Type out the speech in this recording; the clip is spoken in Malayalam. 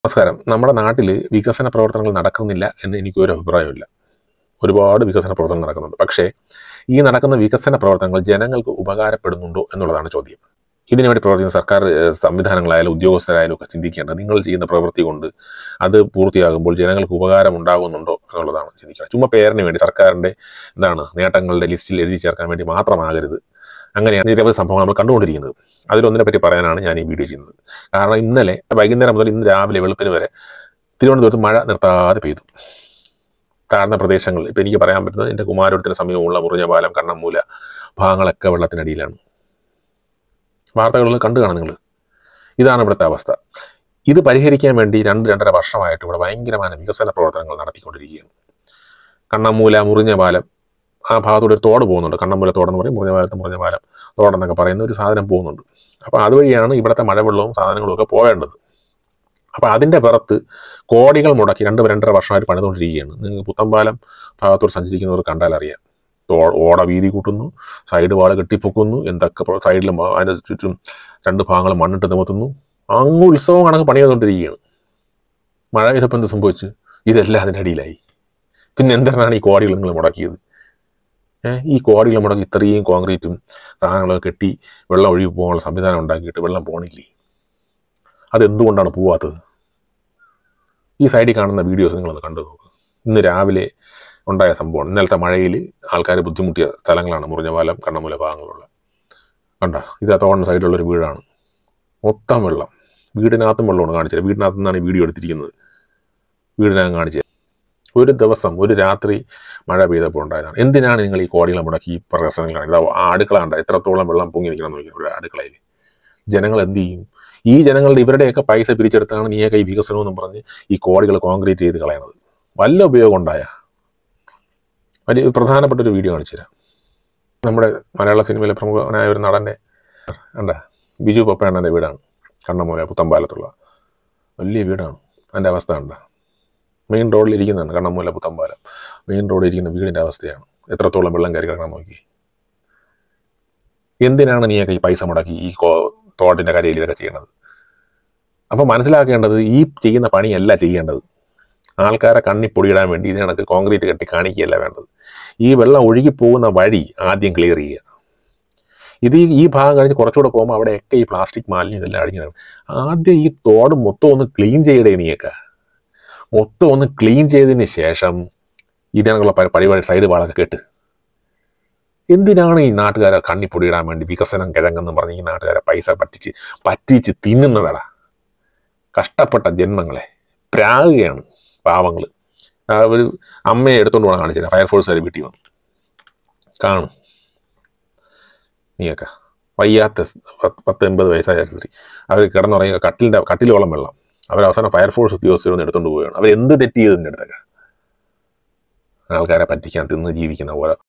നമസ്കാരം നമ്മുടെ നാട്ടിൽ വികസന പ്രവർത്തനങ്ങൾ നടക്കുന്നില്ല എന്ന് എനിക്കൊരു അഭിപ്രായമില്ല ഒരുപാട് വികസന പ്രവർത്തനങ്ങൾ നടക്കുന്നുണ്ട് പക്ഷേ ഈ നടക്കുന്ന വികസന പ്രവർത്തനങ്ങൾ ജനങ്ങൾക്ക് ഉപകാരപ്പെടുന്നുണ്ടോ എന്നുള്ളതാണ് ചോദ്യം ഇതിനു വേണ്ടി പ്രവർത്തിക്കുന്ന സർക്കാർ ഏഹ്, സംവിധാനങ്ങളായാലും ഉദ്യോഗസ്ഥരായാലും ഒക്കെ ചിന്തിക്കേണ്ടത് നിങ്ങൾ ചെയ്യുന്ന പ്രവൃത്തി കൊണ്ട് അത് പൂർത്തിയാകുമ്പോൾ ജനങ്ങൾക്ക് ഉപകാരം ഉണ്ടാകുന്നുണ്ടോ എന്നുള്ളതാണ് ചിന്തിക്കുന്നത് ചുമ്മാ പേരിന് വേണ്ടി സർക്കാരിൻ്റെ എന്താണ് നേട്ടങ്ങളുടെ ലിസ്റ്റിൽ എഴുതി ചേർക്കാൻ വേണ്ടി മാത്രമാകരുത് അങ്ങനെയാണ് നിരവധി സംഭവങ്ങൾ നമ്മൾ കണ്ടുകൊണ്ടിരിക്കുന്നത് അതിലൊന്നിനെ പറ്റി പറയാനാണ് ഞാൻ ഈ വീഡിയോ ചെയ്യുന്നത് കാരണം ഇന്നലെ വൈകുന്നേരം മുതൽ ഇന്ന് രാവിലെ വെളുപ്പിന് വരെ തിരുവനന്തപുരത്ത് മഴ നിർത്താതെ പെയ്തു താഴ്ന്ന പ്രദേശങ്ങളിൽ ഇപ്പം എനിക്ക് പറയാൻ പറ്റുന്നത് എൻ്റെ കുമാരപുരത്തിന് സമീപമുള്ള മുറിഞ്ഞപാലം കണ്ണമ്മൂല ഭാഗങ്ങളൊക്കെ വെള്ളത്തിനടിയിലാണ് വാർത്തകളിൽ കണ്ടു കാണും നിങ്ങൾ ഇതാണ് ഇവിടുത്തെ അവസ്ഥ ഇത് പരിഹരിക്കാൻ വേണ്ടി രണ്ട് രണ്ടര വർഷമായിട്ട് ഇവിടെ ഭയങ്കരമായ വികസന പ്രവർത്തനങ്ങൾ നടത്തിക്കൊണ്ടിരിക്കുകയാണ് കണ്ണമ്മൂല മുറിഞ്ഞ പാലം ആ ഭാഗത്തൂടെ ഒരു തോട് പോകുന്നുണ്ട് കണ്ണമ്മൂല തോടെന്ന് പറയും മുറിഞ്ഞ പാലത്ത് മുറിഞ്ഞ പാലം തോടെന്നൊക്കെ പറയുന്ന ഒരു സാധനം പോകുന്നുണ്ട് അപ്പോൾ അതുവഴിയാണ് ഇവിടുത്തെ മഴവെള്ളവും സാധനങ്ങളും ഒക്കെ പോകേണ്ടത് അപ്പോൾ അതിൻ്റെ പുറത്ത് കോടികൾ മുടക്കി രണ്ട് രണ്ടര വർഷമായിട്ട് പണിതുകൊണ്ടിരിക്കുകയാണ് നിങ്ങൾക്ക് പുത്തമ്പാലം ഭാഗത്തോട് സഞ്ചരിക്കുന്നവർ കണ്ടാൽ അറിയാം തോ- ഓട വീതി കൂട്ടുന്നു സൈഡ് വാള് കെട്ടിപ്പൊക്കുന്നു എന്തൊക്കെ പ്ര- സൈഡിലും അതിന് ചുറ്റും രണ്ട് ഭാഗങ്ങൾ മണ്ണിട്ട് നിമത്തുന്നു അങ്ങ് ഉത്സവം കണക്ക് പണി ചെയ്തുകൊണ്ടിരിക്കുകയാണ് മഴ പെയ്തപ്പോൾ എന്ത് സംഭവിച്ചു ഇതെല്ലാം അതിൻ്റെ അടിയിലായി പിന്നെ എന്തിനാണ് ഈ കോടികൾ നിങ്ങൾ മുടക്കിയത് ഏഹ് ഈ കോടികൾ മുടക്കി ഇത്രയും കോൺക്രീറ്റും സാധനങ്ങളൊക്കെ കെട്ടി വെള്ളം ഒഴുകി പോകാനുള്ള സംവിധാനം ഉണ്ടാക്കിയിട്ട് വെള്ളം പോണില്ലേ അതെന്തുകൊണ്ടാണ് പോവാത്തത് ഈ സൈഡിൽ കാണുന്ന വീഡിയോസ് നിങ്ങളൊന്ന് കണ്ടു നോക്ക് ഇന്ന് രാവിലെ ഉണ്ടായ സംഭവം ഇന്നലത്തെ മഴയിൽ ആൾക്കാർ ബുദ്ധിമുട്ടിയ സ്ഥലങ്ങളാണ് മുറിഞ്ഞപാലം കണ്ണമൂല ഭാഗങ്ങളുള്ള കണ്ട ഇത് തോന്നുന്ന സൈഡിലുള്ളൊരു വീടാണ് മൊത്തം വെള്ളം വീടിനകത്തും വെള്ളമാണ് കാണിച്ചത് വീടിനകത്തു നിന്നാണ് ഈ വീഡിയോ എടുത്തിരിക്കുന്നത് വീടിനകം കാണിച്ചത് ഒരു ദിവസം ഒരു രാത്രി മഴ പെയ്തപ്പോൾ ഉണ്ടായതാണ് എന്തിനാണ് നിങ്ങൾ ഈ കോടികളെ മുടക്കി ഈ പ്രശ്നങ്ങൾ കാണിക്കുന്നത് ആ അടുക്കള കണ്ട എത്രത്തോളം വെള്ളം പൊങ്ങി നിൽക്കണം നോക്കി ഒരു അടുക്കളയിൽ ജനങ്ങൾ എന്ത് ചെയ്യും ഈ ജനങ്ങളുടെ ഇവരുടെയൊക്കെ പൈസ പിരിച്ചെടുത്താണ് നീയൊക്കെ ഈ വികസനം എന്നും പറഞ്ഞ് ഈ കോടികൾ കോൺക്രീറ്റ് ചെയ്ത് കളയണത് വല്ല ഉപയോഗം ഉണ്ടായ വലിയ പ്രധാനപ്പെട്ട ഒരു വീഡിയോ കാണിച്ചു തരാം നമ്മുടെ മലയാള സിനിമയിലെ പ്രമുഖനായ ഒരു നടൻ്റെ കണ്ട ബിജു പപ്പയണ്ണൻ്റെ വീടാണ് കണ്ണമൂല പുത്തമ്പാലത്തുള്ള വലിയ വീടാണ് അതിൻ്റെ അവസ്ഥ കണ്ട മെയിൻ റോഡിൽ ഇരിക്കുന്നതാണ് കണ്ണമൂല പുത്തമ്പാലം മെയിൻ റോഡിൽ ഇരിക്കുന്ന വീടിൻ്റെ അവസ്ഥയാണ് എത്രത്തോളം വെള്ളം കയറി കിടക്കണം നോക്കി എന്തിനാണ് നീയൊക്കെ ഈ പൈസ മുടക്കി ഈ കോ തോട്ടിൻ്റെ കരയിൽ ഇതൊക്കെ ചെയ്യണത് അപ്പോൾ മനസ്സിലാക്കേണ്ടത് ഈ ചെയ്യുന്ന പണിയല്ല ചെയ്യേണ്ടത് ആൾക്കാരെ കണ്ണി പൊടിയിടാൻ വേണ്ടി ഇത് കണക്ക് കോൺക്രീറ്റ് കെട്ടി കാണിക്കുകയല്ല വേണ്ടത് ഈ വെള്ളം ഒഴുകി പോകുന്ന വഴി ആദ്യം ക്ലിയർ ചെയ്യുക ഇത് ഈ- ഈ ഭാഗം കഴിഞ്ഞ് കുറച്ചുകൂടെ പോകുമ്പോൾ അവിടെയൊക്കെ ഈ പ്ലാസ്റ്റിക് മാലിന്യം ഇതെല്ലാം അടിഞ്ഞു കിടക്കും ആദ്യം ഈ തോട് മൊത്തം ഒന്ന് ക്ലീൻ ചെയ്യടേ നീയൊക്കെ മൊത്തം ഒന്ന് ക്ലീൻ ചെയ്തതിന് ശേഷം ഇതിനുള്ള പരിപാടി സൈഡ് വാളൊക്കെ കെട്ട് എന്തിനാണ് ഈ നാട്ടുകാരെ കണ്ണിപ്പൊടിയിടാൻ വേണ്ടി വികസനം കിഴങ്ങെന്ന് പറഞ്ഞ് ഈ നാട്ടുകാരെ പൈസ പറ്റിച്ച് പറ്റിച്ച് തിന്നുന്നതടാ കഷ്ടപ്പെട്ട ജന്മങ്ങളെ പ്രാകുകയാണ് പാവങ്ങൾ ഒരു അമ്മയെ എടുത്തുകൊണ്ട് പോകണം കാണിച്ചില്ല ഫയർഫോഴ്സുകാർ വീട്ടിൽ വന്നു കാണും നീയൊക്കെ വയ്യാത്ത സ് പത്ത് പത്ത് എൺപത് വയസ്സായ സ്ത്രീ അവർ കിടന്നുറങ്ങിയ കട്ടിലിൻ്റെ കട്ടിലോളം വെള്ളം അവർ അവസാനം ഫയർഫോഴ്സ് ഉദ്യോഗസ്ഥരൊന്ന് എടുത്തുകൊണ്ട് പോവുകയാണ് അവർ എന്ത് തെറ്റ് ചെയ്തതിൻ്റെ അടുത്തൊക്കെ ആൾക്കാരെ പറ്റിക്കാൻ തിന്ന് ജീവിക്കുന്ന ഓരോ